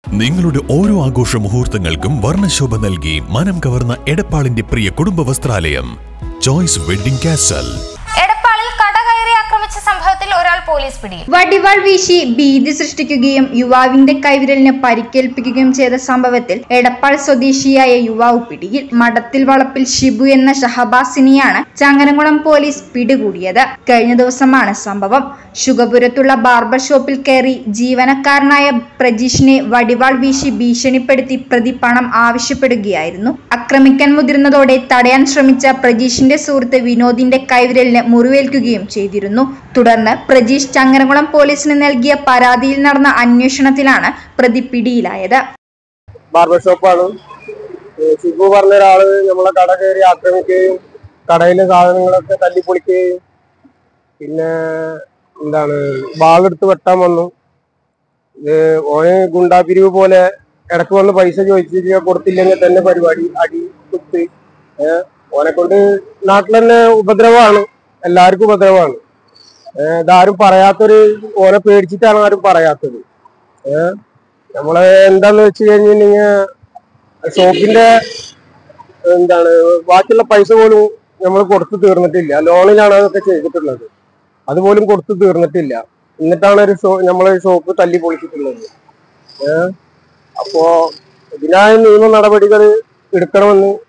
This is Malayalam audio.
നിങ്ങളുടെ ഓരോ ആഘോഷ മുഹൂർത്തങ്ങൾക്കും വർണ്ണശോഭ നൽകി മനം കവർന്ന എടപ്പാളിന്റെ പ്രിയ കുടുംബ വസ്ത്രാലയം ചോയ്സ് വെഡിംഗ് കാസൽ എടപ്പാളിൽ കട കയറി ആക്രമിച്ച സംഭവത്തിൽ ഒരാൾ പോലീസ് പിടിയിൽ വടിവാൾ വീശി ഭീതി സൃഷ്ടിക്കുകയും യുവാവിന്റെ കൈവിരലിന് പരിക്കേൽപ്പിക്കുകയും ചെയ്ത സംഭവത്തിൽ എടപ്പാൾ സ്വദേശിയായ യുവാവ് പിടിയിൽ മഠത്തിൽ വളപ്പിൽ ഷിബു എന്ന ഷഹബാസിനെയാണ് ചങ്ങരംകുളം പോലീസ് പിടികൂടിയത് കഴിഞ്ഞ ദിവസമാണ് സംഭവം ശുഗപുരത്തുള്ള ബാർബർ ഷോപ്പിൽ കയറി ജീവനക്കാരനായ പ്രജീഷിനെ വടിവാൾ വീശി ഭീഷണിപ്പെടുത്തി പ്രതി പണം ആവശ്യപ്പെടുകയായിരുന്നു ആക്രമിക്കാൻ മുതിർന്നതോടെ തടയാൻ ശ്രമിച്ച പ്രജീഷിന്റെ സുഹൃത്ത് വിനോദിന്റെ കൈവിരലിന് മുറിവേൽക്കുകയും ചെയ്തിരുന്നു തുടർന്ന് പ്രജീഷ് ചങ്ങരംകുളം പോലീസിന് നൽകിയ പരാതിയിൽ നടന്ന അന്വേഷണത്തിലാണ് പ്രതി പിടിയിലായത് ബാർബർ ഷോപ്പാണ് ഏഹ് ഷിബു പറഞ്ഞ ഒരാള് നമ്മളെ കട കയറി ആക്രമിക്കുകയും കടയിലെ സാധനങ്ങളൊക്കെ തല്ലിപ്പൊളിക്കുകയും പിന്നെ എന്താണ് ബാഗെടുത്ത് വെട്ടാൻ വന്നു ഇത് ഓന് ഗുണ്ടാപിരിവ് പോലെ ഇടക്ക് വന്ന് പൈസ ചോദിച്ചിട്ട് കൊടുത്തില്ലെങ്കിൽ തന്നെ പരിപാടി അടി കുത്ത് ഏഹ് ഓനെ കൊണ്ട് നാട്ടിൽ തന്നെ ഉപദ്രവമാണ് എല്ലാവർക്കും ഉപദ്രവമാണ് ഏഹ് ഇതാരും പറയാത്തൊരു ഓനെ പേടിച്ചിട്ടാണ് ആരും പറയാത്തത് ഏഹ് നമ്മള് എന്താന്ന് വെച്ച് കഴിഞ്ഞിട്ടുണ്ടെങ്കിൽ ഷോപ്പിന്റെ എന്താണ് ബാക്കിയുള്ള പൈസ പോലും നമ്മൾ കൊടുത്തു തീർന്നിട്ടില്ല ലോണിലാണ് അതൊക്കെ ചെയ്തിട്ടുള്ളത് അതുപോലും കൊടുത്തു തീർന്നിട്ടില്ല എന്നിട്ടാണ് ഒരു ഷോ നമ്മളെ ഷോപ്പ് തല്ലി പൊളിച്ചിട്ടുള്ളത് ഏഹ് അപ്പോ ഇതിനായ നിയമ നടപടികൾ എടുക്കണമെന്ന്